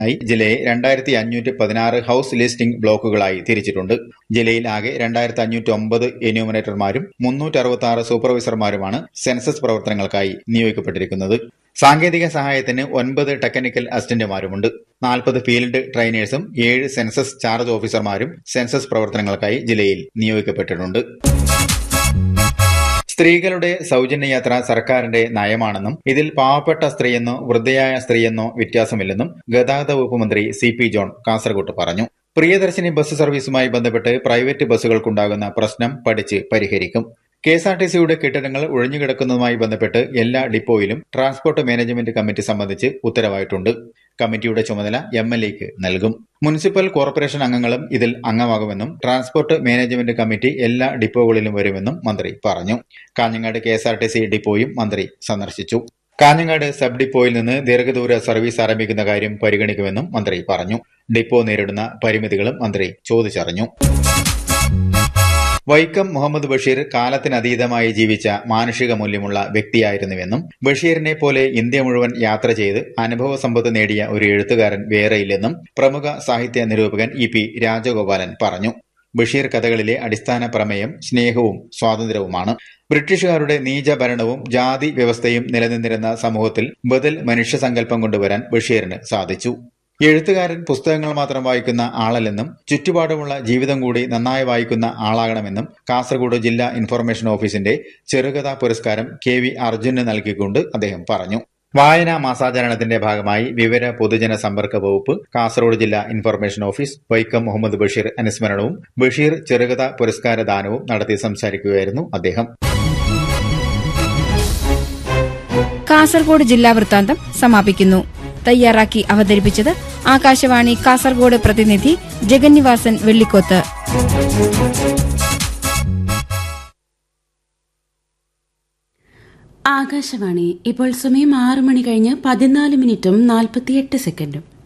ആയി ജില്ലയെ രണ്ടായിരത്തി അഞ്ഞൂറ്റി പതിനാറ് ഹൌസ് ലിസ്റ്റിംഗ് ബ്ലോക്കുകളായി തിരിച്ചിട്ടുണ്ട് ജില്ലയിൽ ആകെ രണ്ടായിരത്തി അഞ്ഞൂറ്റി ഒമ്പത് എന്യൂമിനേറ്റർമാരും മുന്നൂറ്റി അറുപത്തി ആറ് സൂപ്പർവൈസർമാരുമാണ് സെൻസസ് പ്രവർത്തനങ്ങൾക്കായി നിയോഗിക്കപ്പെട്ടിരിക്കുന്നത് സാങ്കേതിക സഹായത്തിന് ഒൻപത് ടെക്നിക്കൽ അസിസ്റ്റന്റുമാരുമുണ്ട് നാൽപ്പത് ഫീൽഡ് ട്രെയിനേഴ്സും ഏഴ് സെൻസസ് ചാർജ് ഓഫീസർമാരും സെൻസസ് പ്രവർത്തനങ്ങൾക്കായി ജില്ലയിൽ നിയോഗിക്കപ്പെട്ടിട്ടുണ്ട് സ്ത്രീകളുടെ സൗജന്യ യാത്ര സർക്കാരിന്റെ നയമാണെന്നും ഇതിൽ പാവപ്പെട്ട സ്ത്രീയെന്നോ വൃദ്ധയായ സ്ത്രീയെന്നോ വ്യത്യാസമില്ലെന്നും ഗതാഗത വകുപ്പ് മന്ത്രി സി പി ജോൺ കാസർകോട്ട് പറഞ്ഞു പ്രിയദർശിനി ബസ് സർവീസുമായി ബന്ധപ്പെട്ട് പ്രൈവറ്റ് ബസ്സുകൾക്കുണ്ടാകുന്ന പ്രശ്നം പഠിച്ച് പരിഹരിക്കും കെ എസ് ആർ ടി സിയുടെ കെട്ടിടങ്ങൾ ഒഴിഞ്ഞുകിടക്കുന്നതുമായി ബന്ധപ്പെട്ട് എല്ലാ ഡിപ്പോയിലും ട്രാൻസ്പോർട്ട് മാനേജ്മെന്റ് കമ്മിറ്റി സംബന്ധിച്ച് ഉത്തരവായിട്ടുണ്ട് കമ്മിറ്റിയുടെ ചുമതല എം എൽ എക്ക് നൽകും മുനിസിപ്പൽ കോർപ്പറേഷൻ അംഗങ്ങളും ഇതിൽ അംഗമാകുമെന്നും ട്രാൻസ്പോർട്ട് മാനേജ്മെന്റ് കമ്മിറ്റി എല്ലാ ഡിപ്പോകളിലും വരുമെന്നും മന്ത്രി പറഞ്ഞു Kanhangad K S R T C ഡിപ്പോയും മന്ത്രി സന്ദർശിച്ചു കാഞ്ഞങ്ങാട് സബ് ഡിപ്പോയിൽ നിന്ന് ദീർഘദൂര സർവീസ് ആരംഭിക്കുന്ന കാര്യം പരിഗണിക്കുമെന്നും മന്ത്രി പറഞ്ഞു ഡിപ്പോ നേരിടുന്ന പരിമിതികളും മന്ത്രി ചോദിച്ചറിഞ്ഞു വൈക്കം മുഹമ്മദ് ബഷീർ കാലത്തിനതീതമായി ജീവിച്ച മാനുഷിക മൂല്യമുള്ള വ്യക്തിയായിരുന്നുവെന്നും ബഷീറിനെ പോലെ ഇന്ത്യ മുഴുവൻ യാത്ര ചെയ്ത് അനുഭവ സമ്പത്ത് നേടിയ ഒരു എഴുത്തുകാരൻ വേറെയില്ലെന്നും പ്രമുഖ സാഹിത്യ നിരൂപകൻ ഇ പി രാജഗോപാലൻ പറഞ്ഞു ബഷീർ കഥകളിലെ അടിസ്ഥാന പ്രമേയം സ്നേഹവും സ്വാതന്ത്ര്യവുമാണ് ബ്രിട്ടീഷുകാരുടെ നീചഭരണവും ജാതി വ്യവസ്ഥയും നിലനിന്നിരുന്ന സമൂഹത്തിൽ ബദൽ മനുഷ്യസങ്കല്പം കൊണ്ടുവരാൻ ബഷീറിന് സാധിച്ചു എഴുത്തുകാരൻ പുസ്തകങ്ങൾ മാത്രം വായിക്കുന്ന ആളല്ലെന്നും ചുറ്റുപാടുമുള്ള ജീവിതം കൂടി നന്നായി വായിക്കുന്ന ആളാകണമെന്നും കാസർഗോഡ് ജില്ലാ ഇൻഫർമേഷൻ ഓഫീസിന്റെ ചെറുകഥാ പുരസ്കാരം കെ വി അർജുന് നൽകിക്കൊണ്ട് അദ്ദേഹം പറഞ്ഞു വായനാ മാസാചരണത്തിന്റെ ഭാഗമായി വിവര പൊതുജന സമ്പർക്ക വകുപ്പ് കാസർഗോഡ് ജില്ലാ ഇൻഫർമേഷൻ ഓഫീസ് വൈക്കം മുഹമ്മദ് ബഷീർ അനുസ്മരണവും ബഷീർ ചെറുകഥ പുരസ്കാര ദാനവും നടത്തി സംസാരിക്കുകയായിരുന്നു അദ്ദേഹം കാസർഗോഡ് ജില്ലാ വൃത്താന്തം സമാപിക്കുന്നു തയ്യാറാക്കി അവതരിപ്പിച്ചത് ആകാശവാണി കാസർഗോഡ് പ്രതിനിധി ജഗന്നിവാസൻ വെള്ളിക്കോത്ത് ആകാശവാണി ഇപ്പോൾ സമയം ആറ് മണി കഴിഞ്ഞ് പതിനാല് മിനിറ്റും നാൽപ്പത്തിയെട്ട് സെക്കൻഡും